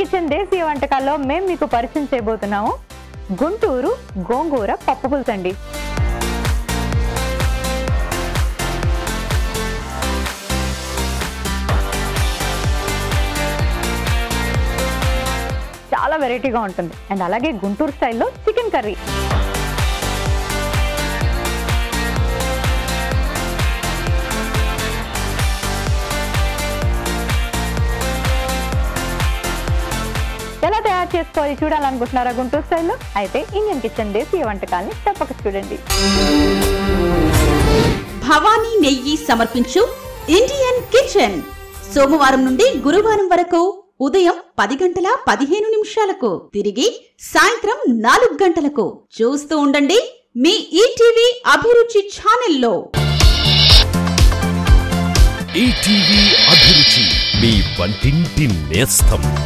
kitchen దేశీయ వంటకాల్లో మేము మీకు పరిచయం చేయబోతున్నాము గుంటూరు గోంగూర పప్పు పులుసు అండి చాలా వెరైటీగా ఉంటుంది అండ్ అలాగే గుంటూరు స్టైల్లో చికెన్ కర్రీ ఎలా తయారు చేసుకోవాలి చూడాలనుకుంటున్నారా గుంటూరు స్టైల్లో అయితే ఇండియన్ కిచెన్ దేశీయ వంటకాల్ని తప్పక చూడండి భవానీ నెయ్యి సమర్పించు ఇండియన్ కిచెన్ సోమవారం నుండి గురువారం వరకు ఉదయం పది గంటల పదిహేను నిమిషాలకు తిరిగి సాయంత్రం నాలుగు గంటలకు చూస్తూ ఉండండి మీ ఈటీవీ అభిరుచి ఛానల్లో ఈటీవీ అభిరుచి మీ వంటింటి నేస్తం